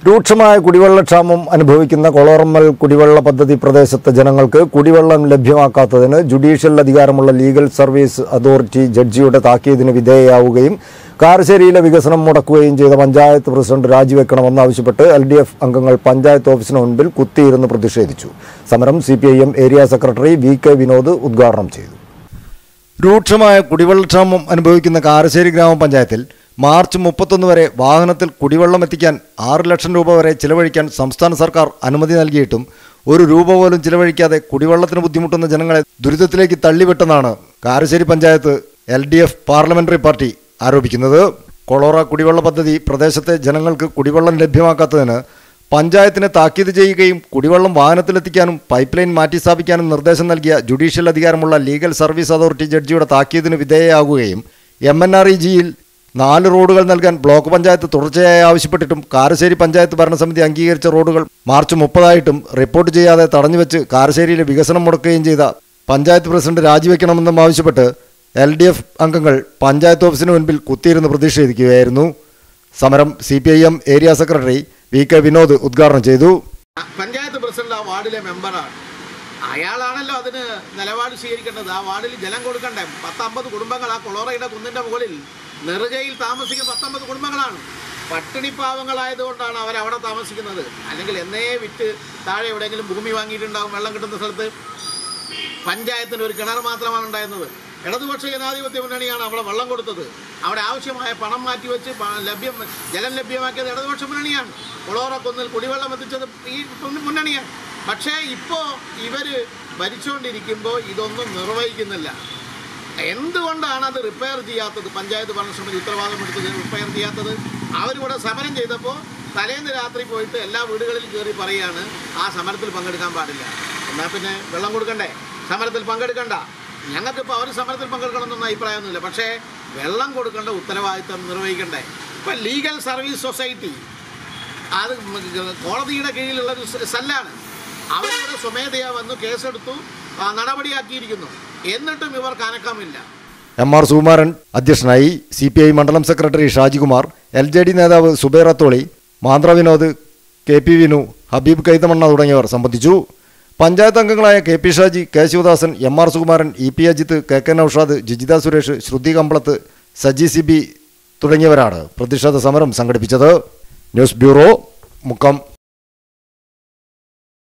രൂക്ഷമായ കുടിവെള്ളക്ഷാമം അനുഭവിക്കുന്ന കൊളോറമ്മൽ കുടിവെള്ള പദ്ധതി പ്രദേശത്തെ ജനങ്ങൾക്ക് കുടിവെള്ളം ലഭ്യമാക്കാത്തതിന് ജുഡീഷ്യൽ അധികാരമുള്ള ലീഗൽ സർവീസ് അതോറിറ്റി ജഡ്ജിയുടെ താക്കീതിന് വിധേയയാവുകയും കാരശ്ശേരിയിലെ വികസനം മുടക്കുകയും ചെയ്ത പഞ്ചായത്ത് പ്രസിഡന്റ് രാജിവെക്കണമെന്നാവശ്യപ്പെട്ട് എൽ ഡി എഫ് അംഗങ്ങൾ പഞ്ചായത്ത് ഓഫീസിന് മുൻപിൽ കുത്തിയിരുന്ന് പ്രതിഷേധിച്ചു സമരം C area secretary V K Vinod ഉദ്ഘാടനം ചെയ്തു രൂക്ഷമായ കുടിവെള്ളക്ഷാമം അനുഭവിക്കുന്ന കാരശ്ശേരി ഗ്രാമപഞ്ചായത്തിൽ മാർച്ച് മുപ്പത്തൊന്ന് വരെ വാഹനത്തിൽ കുടിവെള്ളം എത്തിക്കാൻ ആറ് ലക്ഷം രൂപ വരെ ചിലവഴിക്കാൻ സംസ്ഥാന സർക്കാർ അനുമതി നൽകിയിട്ടും ഒരു രൂപ പോലും ചിലവഴിക്കാതെ കുടിവെള്ളത്തിന് ബുദ്ധിമുട്ടുന്ന ജനങ്ങളെ ദുരിതത്തിലേക്ക് തള്ളിവിട്ടെന്നാണ് Karassery panchayat L D F parliamentary party ആരോപിക്കുന്നത് കൊളോറ കുടിവെള്ള പദ്ധതി പ്രദേശത്തെ ജനങ്ങൾക്ക് കുടിവെള്ളം ലഭ്യമാക്കാത്തതിന് പഞ്ചായത്തിനെ താക്കീത് ചെയ്യുകയും കുടിവെള്ളം വാഹനത്തിലെത്തിക്കാനും പൈപ്പ് ലൈൻ മാറ്റിസ്ഥാപിക്കാനും നിർദ്ദേശം നൽകിയ ജുഡീഷ്യൽ അധികാരമുള്ള ലീഗൽ സർവീസ് അതോറിറ്റി ജഡ്ജിയുടെ താക്കീതിന് വിധേയയാകുകയും എം എൻ ആർ ഇ ജിയിൽ നാല് റോഡുകൾ നൽകാൻ ബ്ലോക്ക് പഞ്ചായത്ത് തുടർച്ചയായി ആവശ്യപ്പെട്ടിട്ടും കാരശ്ശേരി പഞ്ചായത്ത് ഭരണസമിതി അംഗീകരിച്ച റോഡുകൾ മാർച്ച് മുപ്പതായിട്ടും റിപ്പോർട്ട് ചെയ്യാതെ തടഞ്ഞുവെച്ച് കാരശ്ശേരിയിലെ വികസനം മുടക്കുകയും ചെയ്ത പഞ്ചായത്ത് പ്രസിഡന്റ് രാജിവെക്കണമെന്നും ആവശ്യപ്പെട്ട് എൽ ഡി എഫ് അംഗങ്ങൾ പഞ്ചായത്ത് ഓഫീസിന് മുൻപിൽ കുത്തിയിരുന്ന് പ്രതിഷേധിക്കുകയായിരുന്നു സമരം C P I M area secretary V K Vinod ഉദ്ഘാടനം ചെയ്തു പഞ്ചായത്ത് പ്രസിഡന്റ് ആ വാർഡിലെ മെമ്പറാണ് അയാളാണല്ലോ അതിന് നിലപാട് സ്വീകരിക്കേണ്ടത് ആ വാർഡിൽ ജലം കൊടുക്കണ്ടേ പത്തമ്പത് കുടുംബങ്ങൾ ആ കൊളോറയുടെ കുന്നിന്റെ മുകളിൽ നെറുകയിൽ താമസിക്കുന്ന പത്തൊമ്പത് കുടുംബങ്ങളാണ് പട്ടിണി പാവങ്ങളായതുകൊണ്ടാണ് അവർ അവിടെ താമസിക്കുന്നത് അല്ലെങ്കിൽ എന്നേ വിറ്റ് താഴെ എവിടെയെങ്കിലും ഭൂമി വാങ്ങിയിട്ടുണ്ടാകും വെള്ളം കിട്ടുന്ന സ്ഥലത്ത് പഞ്ചായത്തിന് ഒരു കിണർ മാത്രമാണ് ഉണ്ടായിരുന്നത് ഇടതുപക്ഷ ജനാധിപത്യ മുന്നണിയാണ് അവിടെ വെള്ളം കൊടുത്തത് അവിടെ ആവശ്യമായ പണം മാറ്റിവെച്ച് പ- ലഭ്യം ജലം ലഭ്യമാക്കിയത് ഇടതുപക്ഷ മുന്നണിയാണ് കുളോറക്കുന്നിൽ കുടിവെള്ളം എത്തിച്ചത് ഈ മുന്നണിയാണ് പക്ഷേ ഇപ്പോൾ ഇവർ ഭരിച്ചുകൊണ്ടിരിക്കുമ്പോൾ ഇതൊന്നും നിർവഹിക്കുന്നില്ല എന്തുകൊണ്ടാണ് അത് റിപ്പയർ ചെയ്യാത്തത് പഞ്ചായത്ത് ഭരണസമിതി ഉത്തരവാദിത്തം എടുത്ത് റിപ്പയർ ചെയ്യാത്തത് അവരിവിടെ സമരം ചെയ്തപ്പോൾ തലേന്ന് രാത്രി പോയിട്ട് എല്ലാ വീടുകളിൽ കയറി പറയാണ് ആ സമരത്തിൽ പങ്കെടുക്കാൻ പാടില്ല എന്നാൽ പിന്നെ വെള്ളം കൊടുക്കണ്ടേ സമരത്തിൽ പങ്കെടുക്കണ്ട ഞങ്ങൾക്കിപ്പോൾ അവർ സമരത്തിൽ പങ്കെടുക്കണമെന്നൊന്നും അഭിപ്രായമൊന്നുമില്ല പക്ഷേ വെള്ളം കൊടുക്കേണ്ട ഉത്തരവാദിത്തം നിർവഹിക്കണ്ടേ ഇപ്പം ലീഗൽ സർവീസ് സൊസൈറ്റി അത് കോടതിയുടെ കീഴിലുള്ള ഒരു സ- സെല്ലാണ് അവരിവിടെ സ്വമേധയാ വന്നു കേസെടുത്തു ആ, നടപടിയാക്കിയിരിക്കുന്നു എന്നിട്ടും ഇവർക്ക് അനക്കമില്ല എം ആർ സുകുമാരൻ അധ്യക്ഷനായി സി പി ഐ മണ്ഡലം secretary Shajikumar L J D നേതാവ് സുബൈർ അത്തോളി മാന്ദ്ര വിനോദ് കെ പി വിനു ഹബീബ് കൈതമണ്ണ തുടങ്ങിയവർ സംബന്ധിച്ചു പഞ്ചായത്ത് അംഗങ്ങളായ K P Shaji K Sivadasan M R Sukumaran E P Ajith K K Naushad Jijitha Suresh Shruthi Kambalath Saji C B തുടങ്ങിയവരാണ് പ്രതിഷേധ സമരം സംഘടിപ്പിച്ചത് ന്യൂസ് ബ്യൂറോ മുക്കം